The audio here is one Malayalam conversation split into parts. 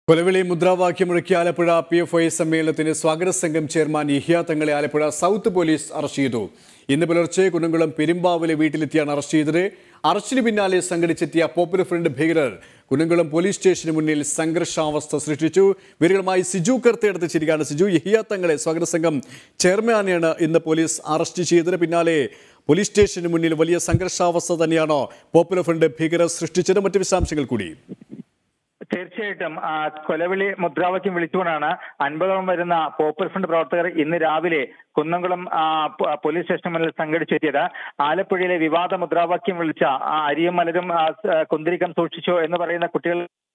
കൊലവിളി മുദ്രാവാക്യം മുഴക്കിയ ആലപ്പുഴ പി എഫ് ഐ സമ്മേളനത്തിന് സ്വാഗത സംഘം ചെയർമാൻ ഇഹ്യ തങ്ങളെ ആലപ്പുഴ സൗത്ത് പോലീസ് അറസ്റ്റ് ചെയ്തു ഇന്ന് പുലർച്ചെ കുന്നംകുളം പെരുമ്പാവിലെ വീട്ടിലെത്തിയാണ് അറസ്റ്റ് ചെയ്തത് അറസ്റ്റിന് പിന്നാലെ സംഘടിച്ചെത്തിയ പോപ്പുലർ ഫ്രണ്ട് ഭീകരർ കുന്നംകുളം പോലീസ് സ്റ്റേഷന് മുന്നിൽ സംഘർഷാവസ്ഥ സൃഷ്ടിച്ചു വിവരങ്ങളുമായി സിജു കർത്തയെടുത്ത് ചിരിക്കാണ് സിജു യഹിയ തങ്ങളെ സ്വാഗത സംഘം ചെയർമാനെയാണ് ഇന്ന് പോലീസ് അറസ്റ്റ് ചെയ്തതിന് പിന്നാലെ പോലീസ് സ്റ്റേഷന് മുന്നിൽ വലിയ സംഘർഷാവസ്ഥ തന്നെയാണോ പോപ്പുലർ ഫ്രണ്ട് ഭീകരർ സൃഷ്ടിച്ചത് മറ്റ് വിശദാംശങ്ങൾ കൂടി തീർച്ചയായിട്ടും ആ, കൊലവിളി മുദ്രാവാക്യം വിളിച്ചുകൊണ്ടാണ് അൻപതോളം വരുന്ന പോപ്പുലർ ഫ്രണ്ട് പ്രവർത്തകർ ഇന്ന് രാവിലെ കുന്നംകുളം ആ, പ- പോലീസ് സ്റ്റേഷന് മുന്നിൽ സംഘടിച്ചെത്തിയത് ആലപ്പുഴയിലെ വിവാദ മുദ്രാവാക്യം വിളിച്ച ആ, അരിയും മലരും ആ, സ- കുന്തിരിക്കം സൂക്ഷിച്ചോ എന്ന് പറയുന്ന കുട്ടികൾ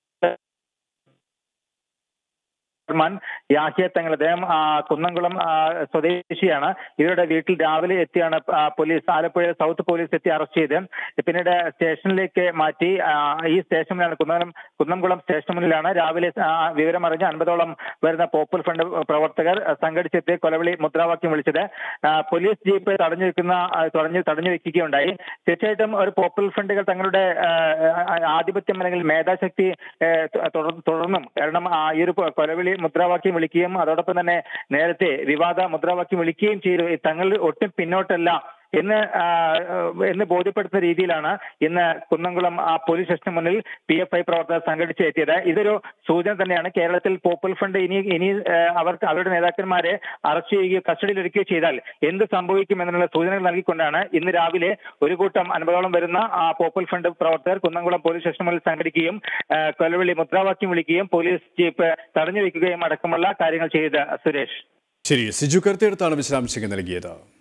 ചെയർമാൻ യാഹിയ തങ്ങൾ അദ്ദേഹം ആ, കുന്നംകുളം ആ, സ്വദേശിയാണ് ഇവരുടെ വീട്ടിൽ രാവിലെ എത്തിയാണ് ആ, പോലീസ് ആലപ്പുഴ സൗത്ത് പോലീസ് എത്തി അറസ്റ്റ് ചെയ്ത് പിന്നീട് സ്റ്റേഷനിലേക്ക് മാറ്റി ആ, ഈ സ്റ്റേഷനിലാണ് കുന്നംകുളം കുന്നംകുളം സ്റ്റേഷൻ മുന്നിലാണ് രാവിലെ ആ, വിവരം അറിഞ്ഞ അൻപതോളം വരുന്ന പോപ്പുലർ ഫ്രണ്ട് പ്രവർത്തകർ സംഘടിച്ചെത്തി കൊലവിളി മുദ്രാവാക്യം വിളിച്ചത് ആ, പോലീസ് ജീപ്പ് തടഞ്ഞു വെക്കുന്ന ആ, തടഞ്ഞു തടഞ്ഞു വെക്കുകയുണ്ടായി തീർച്ചയായിട്ടും ഒരു പോപ്പുലർ ഫ്രണ്ടുകൾ തങ്ങളുടെ ആ, ആ, ആധിപത്യം അല്ലെങ്കിൽ മേധാശക്തി ഏ, തു- തുടർ- തുടർന്നും കാരണം ആ, ഈ ഒരു കൊ- കൊലവിളി മുദ്രാവാക്യം വിളിക്കുകയും അതോടൊപ്പം തന്നെ നേരത്തെ വിവാദ മുദ്രാവാക്യം വിളിക്കുകയും ചെയ്തു ഈ തങ്ങൾ ഒട്ടും പിന്നോട്ടല്ല എന്ന് ആ, എന്ന് ബോധ്യപ്പെടുത്തുന്ന രീതിയിലാണ് ഇന്ന് കുന്നംകുളം ആ പോലീസ് സ്റ്റേഷന് മുന്നിൽ പി എഫ് ഐ പ്രവർത്തകർ സംഘടിച്ചെത്തിയത് ഇതൊരു സൂചന തന്നെയാണ് കേരളത്തിൽ പോപ്പുലർ ഫ്രണ്ട് ഇനി ഇനി ആ, അവർക്ക് അവരുടെ നേതാക്കന്മാരെ അറസ്റ്റ് ചെയ്യുകയോ കസ്റ്റഡിയിൽ എടുക്കുകയോ ചെയ്താൽ എന്ത് സംഭവിക്കും എന്നുള്ള സൂചനകൾ നൽകിക്കൊണ്ടാണ് ഇന്ന് രാവിലെ ഒരു കൂട്ടം അൻപതോളം വരുന്ന ആ പോപ്പുലർ ഫ്രണ്ട് പ്രവർത്തകർ കുന്നംകുളം പോലീസ് സ്റ്റേഷന് മുന്നിൽ സംഘടിക്കുകയും ആ, കൊലവിളി മുദ്രാവാക്യം വിളിക്കുകയും പോലീസ് ജീപ്പ് തടഞ്ഞു വെക്കുകയും അടക്കമുള്ള കാര്യങ്ങൾ ചെയ്ത് സുരേഷ് ശരി സിജു കർത്തയെടുത്താണ് വിശദാംശങ്ങൾ നൽകിയത്